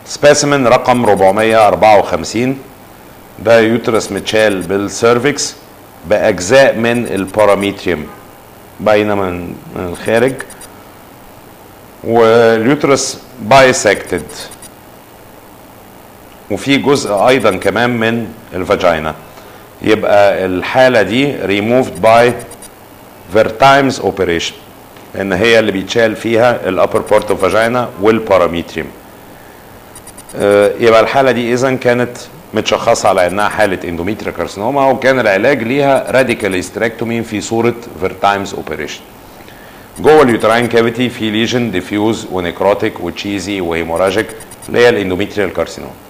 سبيسيمن رقم 454 ده يوترس متشال بالسيرفكس باجزاء من الباراميتريوم باينه من من الخارج واليوترس بايسكتد وفي جزء ايضا كمان من الفاجينا يبقى الحاله دي removed by vertimes operation لان هي اللي بيتشال فيها الابر بارت اوف فاجينا والباراميتريوم آه، يبقى الحاله دي اذا كانت متشخصه على انها حاله اندوميتريا كارسينوما وكان العلاج ليها راديكال هيستريكتومي في صوره فيرتايمز اوبريشن جوه اليوتراين كافيتي في ليجن ديفيوز ونيكروتيك وتشيزي وهيموراجيك اللي هي الاندوميتريال كارسينوما